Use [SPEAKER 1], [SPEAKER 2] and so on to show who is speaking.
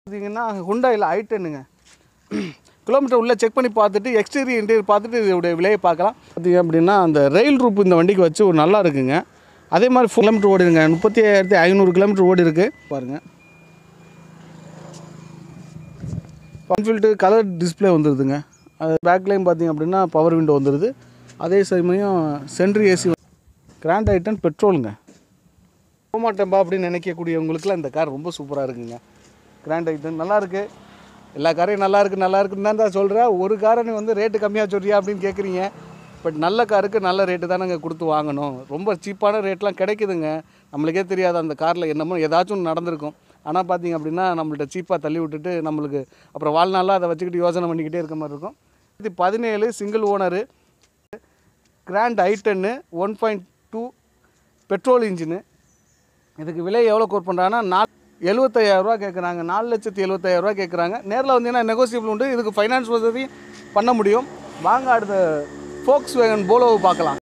[SPEAKER 1] பார்த்தீங்கன்னா ஹுண்டாயில் ஐ டென்னுங்க கிலோமீட்டர் உள்ளே செக் பண்ணி பார்த்துட்டு எக்ஸ்டீரியர் இன்டீரியர் பார்த்துட்டு இதோடைய விலையை பார்க்கலாம் பார்த்தீங்க அப்படின்னா அந்த ரயில் ரூப் இந்த வண்டிக்கு வச்சு ஒரு நல்லா இருக்குங்க அதே மாதிரி கிலோமீட்டர் ஓடிடுங்க முப்பத்தி ஐயாயிரத்தி ஐநூறு கிலோமீட்டர் ஓடி இருக்கு பாருங்கள் ஃபன்ஃபில்ட்டு கலர் டிஸ்ப்ளே வந்துடுதுங்க அது பேக்லையும் பார்த்தீங்க அப்படின்னா பவர் விண்டோ வந்துடுது அதே சமயம் சென்ட்ரி ஏசி கிராண்ட் ஐட்டன் பெட்ரோலுங்க போக மாட்டேன்பா அப்படின்னு நினைக்கக்கூடியவங்களுக்குலாம் இந்த கார் ரொம்ப சூப்பராக இருக்குங்க கிராண்ட் ஐட்டன் நல்லா இருக்கு எல்லா காரையும் நல்லா இருக்கு நல்லா இருக்குன்னு தான் தான் சொல்கிறேன் ஒரு காரை நீ வந்து ரேட்டு கம்மியாக சொல்றியா அப்படின்னு கேட்குறீங்க பட் நல்ல காருக்கு நல்ல ரேட்டு தானங்க கொடுத்து வாங்கணும் ரொம்ப சீப்பான ரேட்லாம் கிடைக்குதுங்க நம்மளுக்கே தெரியாது அந்த காரில் என்னமோ ஏதாச்சும் ஒன்று நடந்திருக்கும் ஆனால் பார்த்தீங்க அப்படின்னா நம்மள்ட்ட சீப்பாக தள்ளி விட்டுட்டு நம்மளுக்கு அப்புறம் வாழ்நாளாக அதை வச்சுக்கிட்டு யோசனை பண்ணிக்கிட்டே இருக்க மாதிரி இருக்கும் இது பதினேழு சிங்கிள் ஓனரு கிராண்ட் ஐ டென்னு one point two petrol engine இதுக்கு விலை எவ்வளோ கோட் பண்ணுறாங்கன்னா நா எழுபத்தையாயிரரூவா கேட்குறாங்க நாலு லட்சத்தி எழுபத்தாயிரரூவா கேட்குறாங்க நேரில் வந்தீங்கன்னா நெகோசியபிள் உண்டு இதுக்கு ஃபைனான்ஸ் வசதி பண்ண முடியும் வாங்க அடுத்த ஃபோக்ஸ் வேகன் போலோவை பார்க்கலாம்